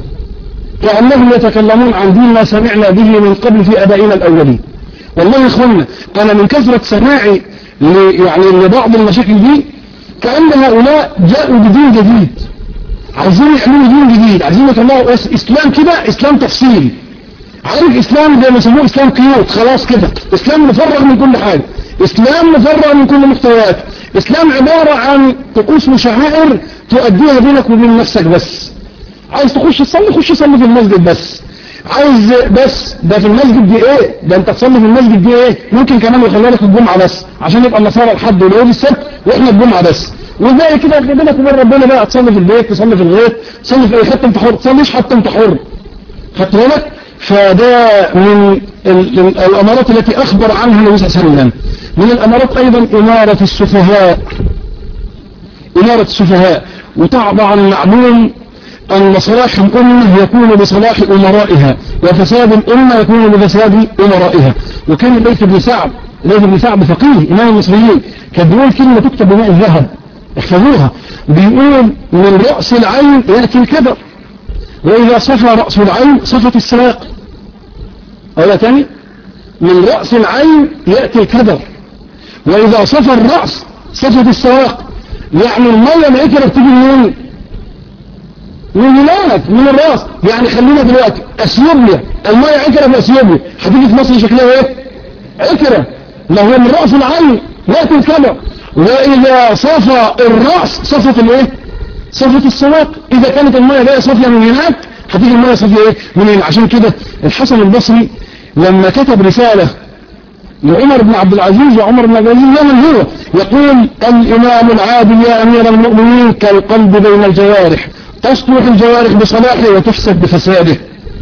كأنهم يتكلمون عن دين ما سمعنا به من قبل في أبائنا الأولين والله يا إخوانا أنا من كثرة سماعي يعني لبعض المشاكل دي كأن هؤلاء جاءوا بدين جديد عايزين يعملوا دين جديد عايزين يطلعوا إسلام كده إسلام تفصيل عارف إسلام زي ما يسموه إسلام قيود خلاص كده إسلام مفرغ من كل حاجة إسلام مفرغ من كل محتويات إسلام عبارة عن طقوس وشعائر تؤديها بينك وبين نفسك بس عايز تخش تصلي خش صلي في المسجد بس عايز بس ده في المسجد دي ايه ده انت تصلي في المسجد دي ايه ممكن كمان يخلي لك الجمعة بس عشان يبقى النصارى الحد واليوم السبت واحنا الجمعة بس وزي كده بينك وبين ربنا بقى تصلي في البيت تصلي في الغيط تصلي في اي حته انت حر تصليش حتى انت حر خدت بالك فده من الامارات التي اخبر عنها النبي صلى الله عليه وسلم من الامارات ايضا امارة السفهاء امارة السفهاء وطبعا معلوم أن صلاح الأمة يكون بصلاح أمرائها وفساد الأمة يكون بفساد أمرائها وكان الليث بن سعد الليث بن سعد فقيه إمام المصريين كان بيقول كلمة تكتب بماء الذهب احفظوها بيقول من رأس العين يأتي الكبر وإذا صفى رأس العين صفت السواق أولا تاني من رأس العين يأتي الكدر وإذا صفى الرأس صفت السواق يعني المية ما يكره تيجي منين من هناك من الراس يعني خلينا دلوقتي اثيوبيا المية عكرة في اثيوبيا هتيجي في مصر شكلها ايه عكرة ما هو من رأس العين يأتي الكبر واذا صفى الرأس صفت الايه صفت السواق اذا كانت المية جاية صافية من هناك هتيجي المية صافية ايه من هنا عشان كده الحسن البصري لما كتب رسالة لعمر بن عبد العزيز وعمر بن عبد العزيز من هو يقول الامام العادل يا امير المؤمنين كالقلب بين الجوارح تصلح الجوارح بصلاحه وتفسد بفساده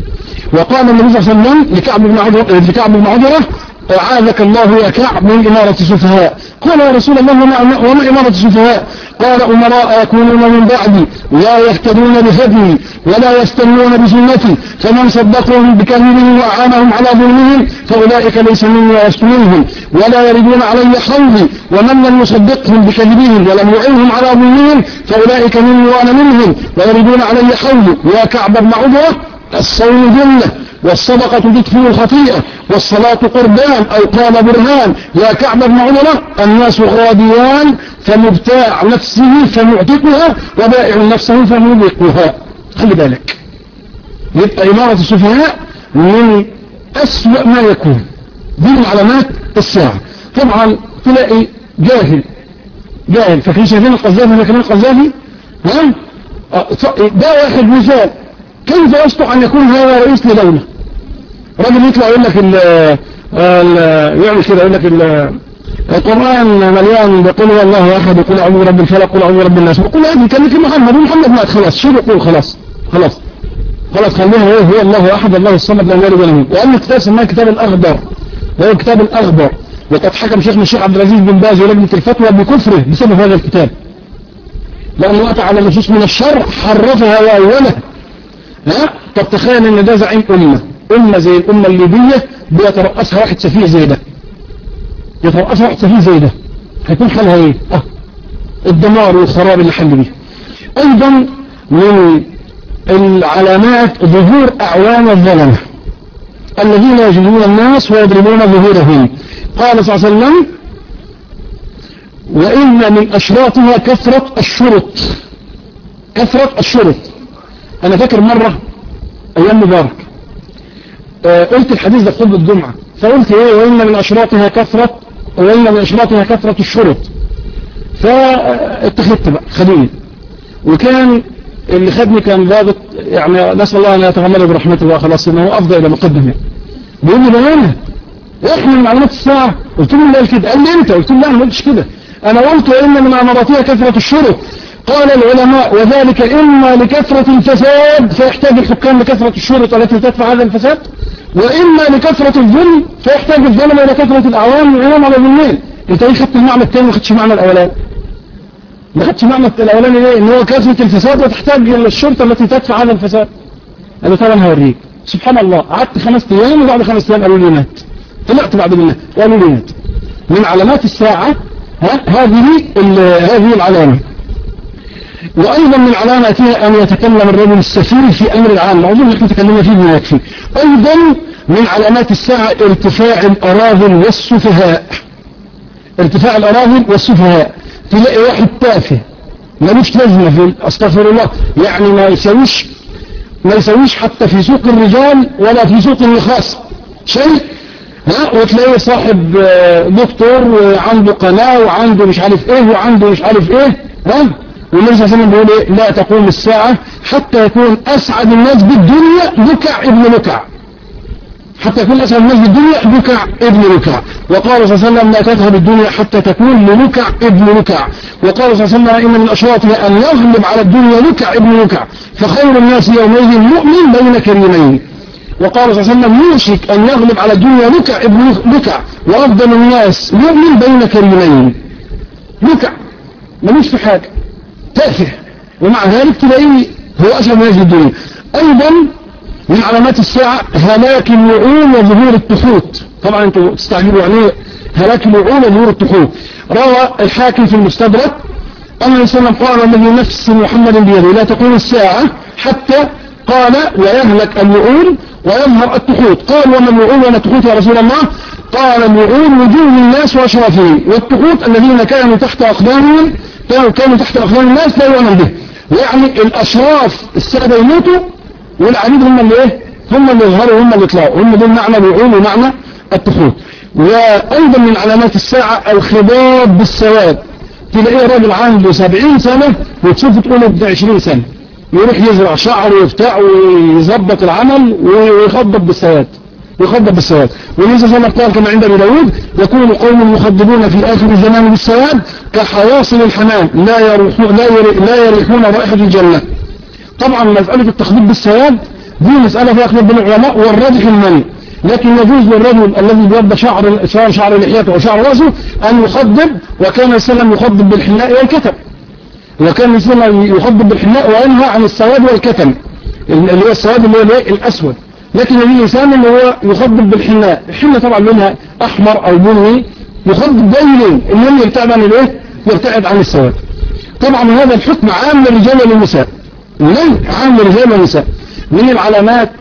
وقال النبي صلى الله عليه وسلم لكعب بن عجرة لكعب بن عجرة أعاذك الله يا كعب من إمارة السفهاء قال يا رسول الله وما, وما إمارة السفهاء قال أمراء يكونون من بعدي لا يهتدون بهدي ولا يستنون بسنتي فمن صدقهم بكلمهم وأعانهم على ظلمهم فأولئك ليس مني ولست منهم ولا يردون علي حوضي ومن لم يصدقهم بكذبهم ولم يعينهم على ظلمهم فأولئك مني وأنا منهم ويردون علي حوضي يا كعب بن عجرة الصوم جنة والصدقة تدفع الخطيئة والصلاة قربان أو قال برهان يا كعب بن عمر الناس غاديان فمبتاع نفسه فمعتقها وبائع نفسه فمبقها خلي بالك يبقى إمارة السفهاء من أسوأ ما يكون دي من علامات الساعة طبعا تلاقي جاهل جاهل فاكرين شايفين القذافي فاكرين القذافي ها ده واحد مثال كيف يصلح أن يكون هذا رئيس لدولة راجل يطلع يقول لك ال ال يعمل كده يقول لك القرآن مليان بقول هو الله أحد وقل أعوذ برب الفلق قل أعوذ برب الناس وقل هذه كلمة محمد ومحمد مات خلاص شو يقول خلاص خلاص خلاص خليها هو هو الله أحد الله الصمد لم يلد ولم يولد وأن الكتاب سماه كتاب الأخضر وهو الكتاب الأخضر وقد حكم شيخنا الشيخ عبد العزيز بن باز ولجنة الفتوى بكفره بسبب هذا الكتاب لأنه أتى على نصوص من الشر حرفها وأولها ها طب تخيل ان ده زعيم امه امه زي الامه الليبيه بيترأسها واحد سفيه زي ده يترأسها واحد سفيه زي ده هيكون حالها ايه اه الدمار والخراب اللي حل بيه ايضا من العلامات ظهور اعوان الظلمه الذين يجلبون الناس ويضربون ظهورهم قال صلى الله عليه وسلم وإن من أشراطها كثرة الشرط كثرة الشرط أنا فاكر مرة أيام مبارك آه قلت الحديث ده في خطبة الجمعة فقلت إيه وإن من أشراطها كثرة وإن من أشراطها كثرة الشرط فاتخذت بقى خدوني وكان اللي خدني كان ضابط يعني نسأل الله أن يتغمد برحمته الله خلاص إنه أفضل إلى مقدم يعني بيقول لي بمانها إحنا من معلومات الساعة قلت له لا كده قال لي أنت قلت له لا ما قلتش كده أنا قلت وإن من أمراتها كثرة الشرط قال العلماء وذلك إما لكثرة الفساد فيحتاج الحكام لكثرة الشرط التي تدفع هذا الفساد وإما لكثرة الظلم فيحتاج الظلم إلى كثرة الأعوام العلوم على ظلمين انت ايه خدت المعنى الثاني ما خدتش معنى الأولاني ما خدتش معنى الأولاني ليه إن هو كثرة الفساد وتحتاج الشرطة التي تدفع هذا الفساد قالوا طبعا هوريك سبحان الله قعدت خمس أيام وبعد خمس أيام قالوا لي مات طلعت بعد منها قالوا لي مات من علامات الساعة ها هذه هذه العلامة وأيضا من علاماتها أن يتكلم الرجل السفير في أمر العام أظن نحن تكلمنا فيه ما يكفي أيضا من علامات الساعة ارتفاع الأراذل والسفهاء ارتفاع الأراذل والسفهاء تلاقي واحد تافه ملوش لازمة في استغفر الله يعني ما يسويش ما يسويش حتى في سوق الرجال ولا في سوق النخاس شيء ها وتلاقيه صاحب دكتور وعنده قناة وعنده مش عارف ايه وعنده مش عارف ايه ها والنبي صلى الله عليه وسلم بيقول ايه لا تقوم الساعة حتى يكون اسعد الناس بالدنيا بكع ابن بكع حتى يكون اسعد الناس بالدنيا بكع ابن بكع وقال صلى الله عليه وسلم لا تذهب الدنيا حتى تكون لبكع ابن بكع وقال صلى الله عليه وسلم ان من اشراطها ان يغلب على الدنيا بكع ابن بكع فخير الناس يومئذ مؤمن بين كريمين وقال صلى الله عليه وسلم يوشك أن يغلب على الدنيا بكع ابن بكع وأفضل الناس مؤمن بين كريمين بكع ملوش في حاجة تافه ومع ذلك تلاقيه هو أسهل الناس في الدنيا أيضا من علامات الساعة هلاك الوعون وظهور التحوت طبعا انتوا تستعجبوا يعني هلاك الوعون وظهور التحوت روى الحاكم في المستدرك أن النبي صلى الله عليه وسلم قال الذي نفس محمد بيده لا تقوم الساعة حتى قال ويهلك الوعون ويظهر التحوت قال وما الوعون وما التحوت يا رسول الله قال الوعون وجوه الناس واشرافهم والتحوت الذين كانوا تحت أقدامهم كانوا كانوا تحت أقدام الناس لا يؤمن به يعني الأشراف السادة يموتوا والعبيد هم اللي ايه هم اللي يظهروا هم اللي يطلعوا هم دول معنى الوعون ومعنى التحوت وأيضا من علامات الساعة الخضاب بالسواد تلاقيه راجل عنده سبعين سنة وتشوف تقوله ب 20 سنة يروح يزرع شعره وبتاع ويظبط العمل ويخضب بالسواد يخضب بالسواد وليس زي ما قال كما عند ابي داود يكون قوم مخضبون في اخر الزمان بالسواد كحواصل الحمام لا يروحون لا, لا يريحون رائحه الجنه طبعا مساله التخضيب بالسواد دي مسألة فيها خلاف بين العلماء والراجح المني لكن يجوز للرجل الذي بيبدأ شعر سواء شعر لحيته أو شعر رأسه أن يخضب وكان السلام يخضب بالحناء والكتم وكان السلام يخضب بالحناء وينهى عن السواد والكتم اللي هو السواد اللي هو الايه الأسود لكن يجي الإنسان اللي هو يخضب بالحناء الحناء طبعا لونها أحمر أو بني يخضب دايما المهم يبتعد عن الايه يبتعد عن السواد طبعا هذا الحكم عام للرجال والنساء ليه عام للرجال والنساء من العلامات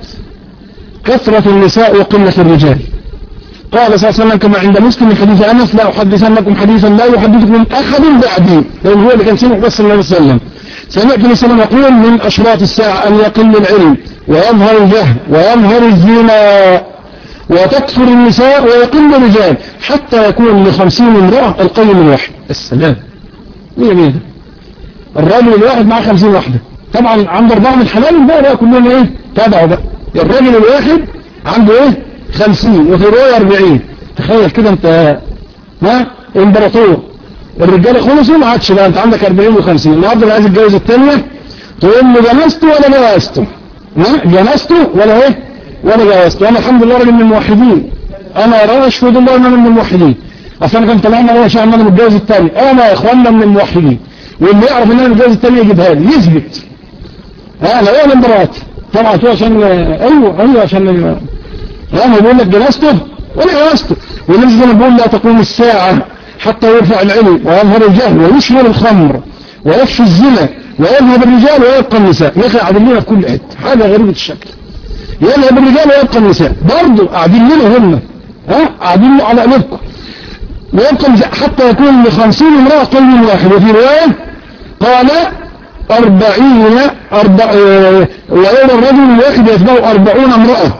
كثرة النساء وقلة الرجال قال صلى الله عليه وسلم كما عند مسلم حديث أنس لا أحدثنكم حديثا لا يحدثكم أحد بعدي لأن هو اللي كان سمع بس الله عليه وسلم سمعت النبي صلى الله عليه وسلم يقول من أشراط الساعة أن يقل العلم ويظهر الجهل ويظهر الزنا وتكثر النساء ويقل الرجال حتى يكون لخمسين امرأة القيم الواحد السلام مين مين الراجل الواحد معاه خمسين واحدة طبعا عند أربعة من الحلال بقى كلهم ايه تابعوا بقى الراجل الواحد عنده ايه خمسين وفي رواية اربعين تخيل كده انت ها امبراطور الرجالة خلصوا ما عادش بقى انت عندك اربعين وخمسين النهارده عايز يتجوز الثانية تقول له جنسته ولا جوزته ها جنسته ولا ايه ولا جوزته انا الحمد لله راجل من الموحدين انا راشد الله ان انا من الموحدين اصل انا كان طلعنا يا شيخ انا متجوز الثاني انا يا اخوانا من الموحدين واللي يعرف ان انا متجوز الثاني يجيبها لي يثبت ها لا انا مراتي طبعا تو عشان ايوه ايوه عشان انا بقول لك جلسته ولا جلسته والنبي زي ما بقول لا تقوم الساعة حتى يرفع العلم ويظهر الجهل ويشمل الخمر ويفشي الزنا ويذهب الرجال ويبقى النساء يا اخي قاعدين لنا في كل حته حاجه غريبه الشكل يذهب الرجال ويبقى النساء برضه قاعدين لنا هم ها قاعدين على قلوبكم ويبقى النساء حتى يكون لخمسين امرأة قلب واحد وفي رواية قال أربعين أربع ويوم الرجل الواحد يتبعه أربعون امرأة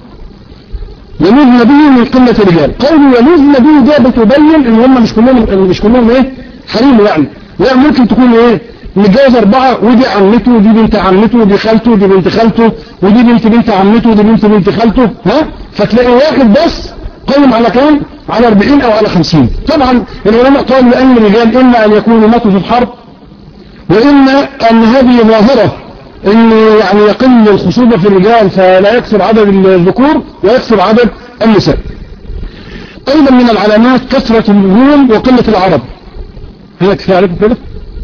يلوذ نبي من قلة الرجال قول يلوذ نبي ده بتبين ان هم مش كلهم مش كلهم ايه حريم يعني لا ممكن تكون ايه متجوز أربعة ودي عمته ودي بنت عمته ودي خالته ودي بنت خالته ودي بنت بنت عمته ودي بنت بنت خالته ها فتلاقي واحد بس قيم على كام على 40 أو على 50 طبعا العلماء قالوا أن الرجال إما أن يكونوا ماتوا في الحرب وإما أن هذه ظاهرة أن يعني يقل الخصوبة في الرجال فلا يكثر عدد الذكور ويكثر عدد النساء أيضا من العلامات كثرة الهول وقلة العرب هل كفاية عليكم كده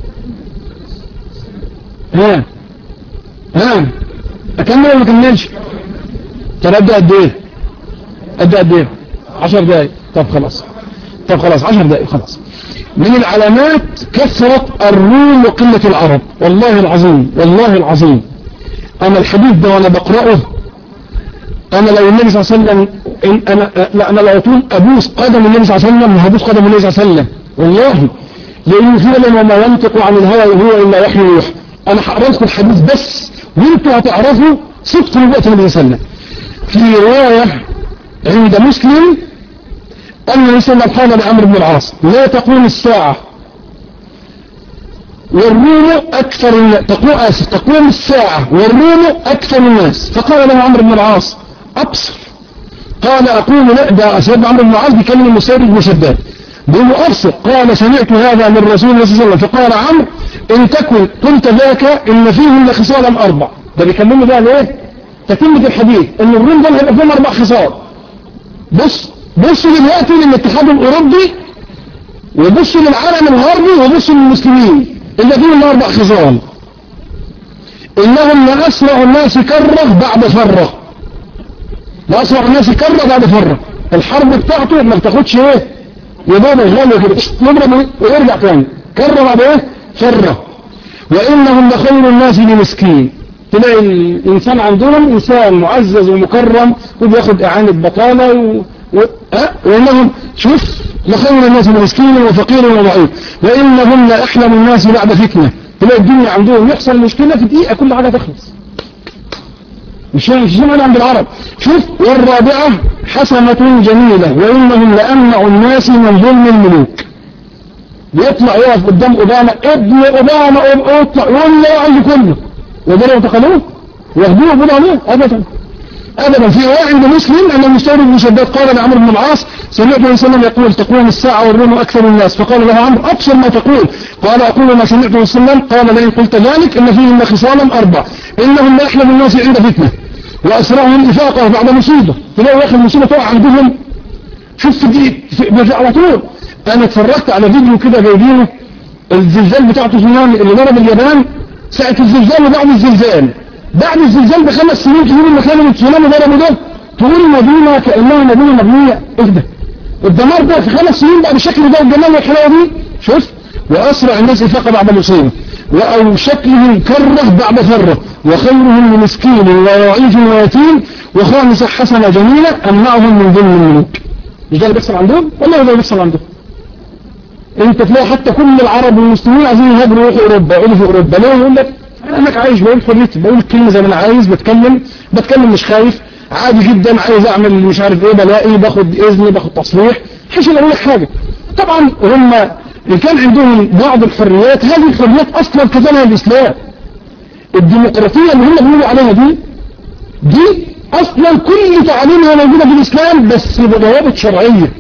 ها ها أكمل ولا ما أكملش طب أبدأ قد إيه أبدأ قد إيه 10 دقايق طب خلاص طب خلاص 10 دقايق خلاص من العلامات كثرة الروم وقلة العرب والله العظيم والله العظيم أنا الحديث ده وأنا بقرأه أنا لو النبي صلى الله عليه وسلم إن أنا لا أنا لو أكون أبوس قدم النبي صلى الله عليه وسلم هبوس قدم النبي صلى الله عليه وسلم والله لأنه فعلا وما ينطق عن الهوى إن هو إلا وحي يوحى أنا هقرأ لكم الحديث بس وأنتوا هتعرفوا صدق نبوة النبي صلى الله عليه وسلم في رواية عند مسلم أن النبي صلى الله عليه وسلم قال لعمرو بن العاص لا تقوم الساعة والروم أكثر تقوم آسف تقوم الساعة والروم أكثر الناس فقال له عمرو بن العاص أبصر قال أقول لا ده سيدنا عمرو بن العاص بيكلم المسير بن شداد بيقول له أبصر قال سمعت هذا من رسول الله صلى الله عليه وسلم فقال عمرو إن تكن قلت ذاك إن فيهم لخصالا أربع ده بيكلمه بقى ليه تتمة الحديث إن الروم دول هيبقى فيهم أربع خصال بص بصوا دلوقتي للاتحاد الأوروبي وبصوا للعالم الغربي وبصوا للمسلمين اللي فيهم أربع خصال إنهم لأسرع الناس كرة بعد فرة لأسرع الناس كرة بعد فرة الحرب بتاعته ما بتاخدش ايه يبقى يغلو كده يضرب ويرجع تاني كرة بعد ايه فرة وإنهم لخير الناس لمسكين تلاقي الإنسان عندهم إنسان معزز ومكرم وبياخد إعانة بطالة و... و... أه؟ وإنهم شوف لخير الناس مسكين وفقير وضعيف وإنهم لأحلم الناس بعد فتنة تلاقي الدنيا عندهم يحصل مشكلة في دقيقة كل حاجة تخلص مش مش زمان عند العرب شوف والرابعة حسنة جميلة وإنهم لأمنع الناس من ظلم الملوك بيطلع يقف قدام أوباما ابن أوباما اطلع يقول لا عندي كله وده يتقلوه وياخدوه يقولوا عليه أبدا أبدا في رواية عند مسلم أن المستورد بن شداد قال لعمرو بن العاص سمعت النبي صلى الله عليه وسلم يقول تقوم الساعة والروم أكثر الناس فقال له عمرو أبصر ما تقول قال أقول ما سمعت النبي صلى الله عليه وسلم قال لئن قلت ذلك إن فيهم خصالا أربع إنهم لا يحلم الناس عند فتنة وأسرعهم إفاقة بعد مصيبة تلاقوا يا أخي المصيبة تقع عندهم شوف دي على طول أنا اتفرجت على فيديو كده جايبينه الزلزال بتاع تسونامي اللي ضرب اليابان ساعة الزلزال وبعد الزلزال بعد الزلزال بخمس سنين تقول المكان اللي التسونامي ضربه ده تقول مدينة كأنها مدينة مبنية اهدى الدمار ده في خمس سنين بقى بالشكل ده والجمال والحلاوة دي شوف وأسرع الناس إفاقة بعد مصيبة وأو شكلهم كره بعد فره وخيرهم لمسكين وضعيف ويتيم وخامسة حسنة جميلة أمنعهم من ظلم الملوك مش ده اللي بيحصل عندهم والله ده اللي بيحصل عندهم انت تلاقي حتى كل العرب والمسلمين عايزين يهاجروا يروحوا اوروبا يقولوا في اوروبا ليه يقول لك انك عايش بقول حريتي بقول الكلمه زي ما انا عايز بتكلم بتكلم مش خايف عادي جدا عايز اعمل مش عارف ايه بلاقي باخد اذن باخد تصريح مش اقول لك حاجه طبعا هم ان كان عندهم بعض الحريات هذه الحريات اصلا كفلها الاسلام الديمقراطيه اللي هم بيقولوا عليها دي دي اصلا كل تعاليمها موجوده في الاسلام بس بضوابط شرعيه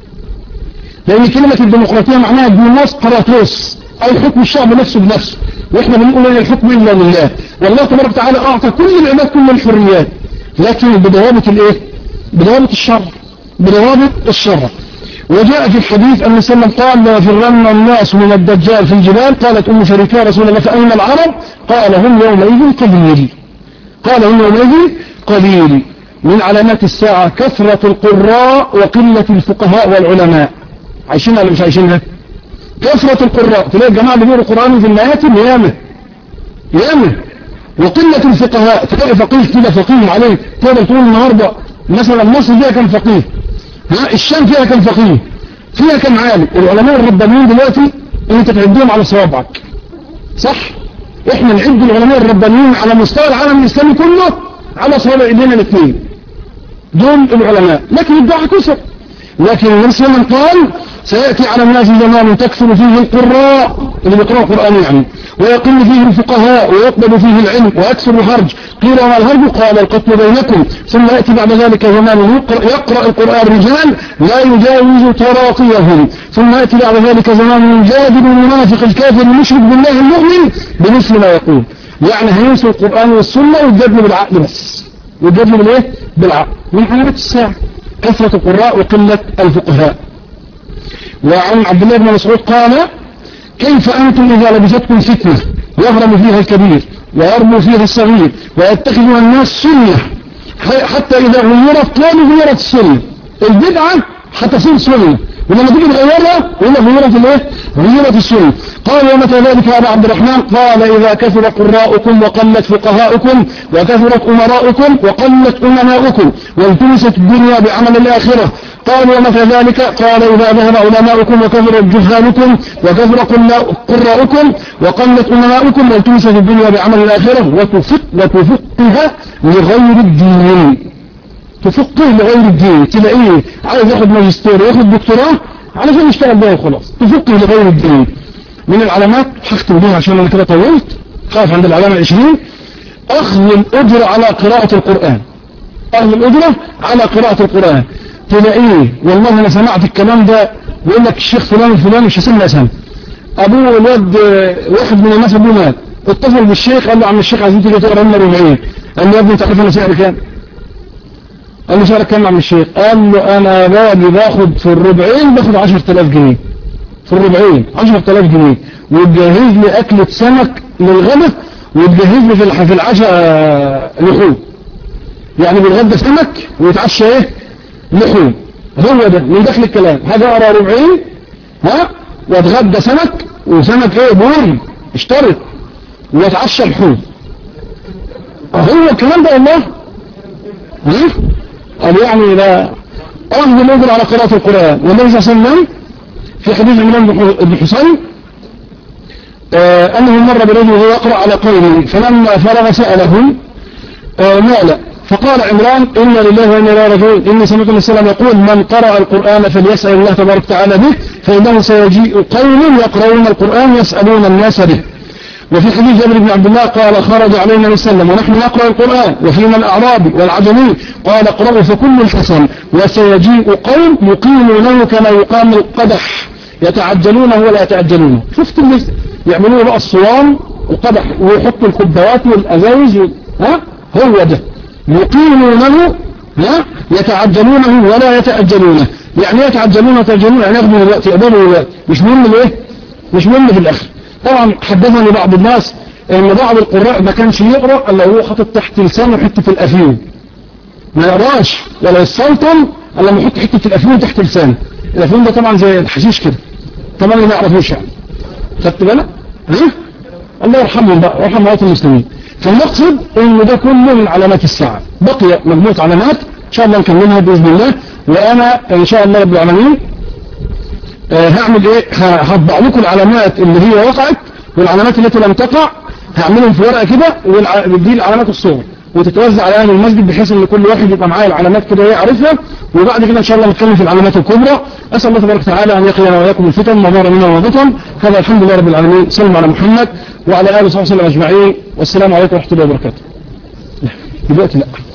لأن كلمة الديمقراطية معناها ديمقراطوس أي حكم الشعب نفسه بنفسه وإحنا بنقول إن الحكم إلا لله والله تبارك وتعالى أعطى كل العباد كل الحريات لكن بضوابط الإيه؟ بضوابط الشرع بضوابط الشرع وجاء في الحديث أن سلم قال لا يفرن الناس من الدجال في الجبال قالت أم شريكة رسول الله فأين العرب قال هم يومئذ قليل قال هم يومئذ قليل من علامات الساعة كثرة القراء وقلة الفقهاء والعلماء عايشينها ولا مش عايشينها كثرة القراء تلاقي الجماعة اللي بيقروا القرآن في المآتم ياما ياما وقلة الفقهاء تلاقي فقيه كده فقيه عليه تقدر تقول النهاردة مثلا مصر فيها كم فقيه ها الشام فيها كم فقيه فيها كم عالم العلماء الربانيين دلوقتي انت تعدهم على صوابعك صح احنا نعد العلماء الربانيين على مستوى العالم الاسلامي كله على صوابع ايدينا الاثنين دول العلماء لكن الدعاء كسر لكن النبي صلى الله عليه وسلم قال سيأتي على الناس زمان تكثر فيه القراء اللي بيقرأوا القرآن يعني ويقل فيه الفقهاء ويقبل فيه العلم ويكثر الهرج قيل وما الهرج قال القتل بينكم ثم يأتي بعد ذلك زمان يقرأ القرآن رجال لا يجاوز تراقيهم ثم يأتي بعد ذلك زمان يجادل المنافق الكافر المشرك بالله المؤمن بمثل ما يقول يعني هينسوا القرآن والسنة ويجادلوا بالعقل بس ويجادلوا بالايه؟ بالعقل من علامات الساعة كثرة القراء وقلة الفقهاء وعن عبد الله بن مسعود قال كيف أنتم إذا لبستكم فتنة يهرم فيها الكبير ويرمو فيها الصغير ويتخذها الناس سنة حتى إذا غيرت قالوا غيرت السنة البدعة حتصير سنة ولما تيجي تغيرها يقول لك غيرت الايه؟ غيرت السنة قال ومتى ذلك يا ابا عبد الرحمن قال اذا كثر قراءكم وقلت فقهاؤكم وكثرت امراؤكم وقلت امناؤكم والتمست الدنيا بعمل الاخره قال ومتى ذلك قال إذا ذهب علماؤكم وكثر جهالكم وكثر قراؤكم وقلت أمناؤكم والتمست الدنيا بعمل الآخرة وتفق وتفقها لغير الدين تفقه لغير الدين تلاقيه عايز ياخد ماجستير وياخد دكتوراه علشان يشتغل بها وخلاص تفقه لغير الدين من العلامات هختم بها عشان انا كده طولت خاف عند العلامة العشرين اخذ الاجر على قراءة القرآن اخذ الاجرة على قراءة القرآن تلاقيه والله انا سمعت الكلام ده يقول لك الشيخ فلان الفلاني مش هسمي اسامي ابوه الواد واحد من الناس ابوه مات اتصل بالشيخ قال له عم الشيخ عايزين تيجي تقرا لنا ربعين قال له يا ابني انت عارف انا سعري كام؟ قال له سعرك كام يا عم الشيخ؟ قال له انا باجي باخد في الربعين باخد 10000 جنيه في الربعين 10000 جنيه وتجهز لي اكلة سمك للغدا وتجهز لي في في العشاء لحوم يعني بيتغدى سمك ويتعشى ايه؟ لحوم هو ده من داخل الكلام هذا اقرا ربعين ها واتغدى سمك وسمك ايه بوري اشترط واتعشى لحوم هو الكلام ده والله ها قال يعني لا أخذ الأجر على قراءة القرآن والنبي صلى الله عليه وسلم في حديث عمران بن حسين آه أنه مر برجل وهو يقرأ على قومه فلما فرغ سأله آه مالا فقال عمران إن لله وإنا إليه راجعون إن سمعت النبي صلى الله عليه وسلم يقول من قرأ القرآن فليسأل الله تبارك وتعالى به فإنه سيجيء قوم يقرؤون القرآن يسألون الناس به وفي حديث جابر بن عبد الله قال خرج علينا النبي صلى الله عليه وسلم ونحن نقرأ القرآن وفينا الأعرابي والعجمي قال اقرأوا فكل الحسن وسيجيء قوم يقيمونه كما يقام القدح يتعجلونه ولا يتعجلونه شفت اللي يعملون بقى الصوام القدح ويحطوا الكبوات والأزايز ها هو ده يقيمونه ها يتعجلونه ولا يتأجلونه يعني يتعجلون ويتأجلون يعني ياخذوا الوقت يقبلوا الوقت مش مهم الايه مش مهم في الاخر طبعا حدثني بعض الناس ان بعض القراء ما كانش يقرأ الا هو حاطط تحت لسانه حته الافيون ما يقراش ولا يسلطن الا لما يحط حته الافيون تحت لسانه الافيون ده طبعا زي الحشيش كده طبعا ما يعرفوش يعني خدت بالك ها الله يرحمهم بقى ويرحم موات المسلمين فالمقصد ان ده كله من علامات الساعه بقي مجموعه علامات ان شاء الله نكملها باذن الله وانا ان شاء الله رب العالمين آه هعمل ايه هطبع لكم العلامات اللي هي وقعت والعلامات التي لم تقع هعملهم في ورقه كده ودي العلامات الصغرى وتتوزع على اهل المسجد بحيث ان كل واحد يبقى معاه العلامات كده يعرفها وبعد كده ان شاء الله نتكلم في العلامات الكبرى اسال الله تبارك وتعالى ان يقينا واياكم الفتن ما ظهر منها وبطن هذا الحمد لله رب العالمين صلوا على محمد وعلى اله وصحبه وسلم اجمعين والسلام عليكم ورحمه الله وبركاته دلوقتي لا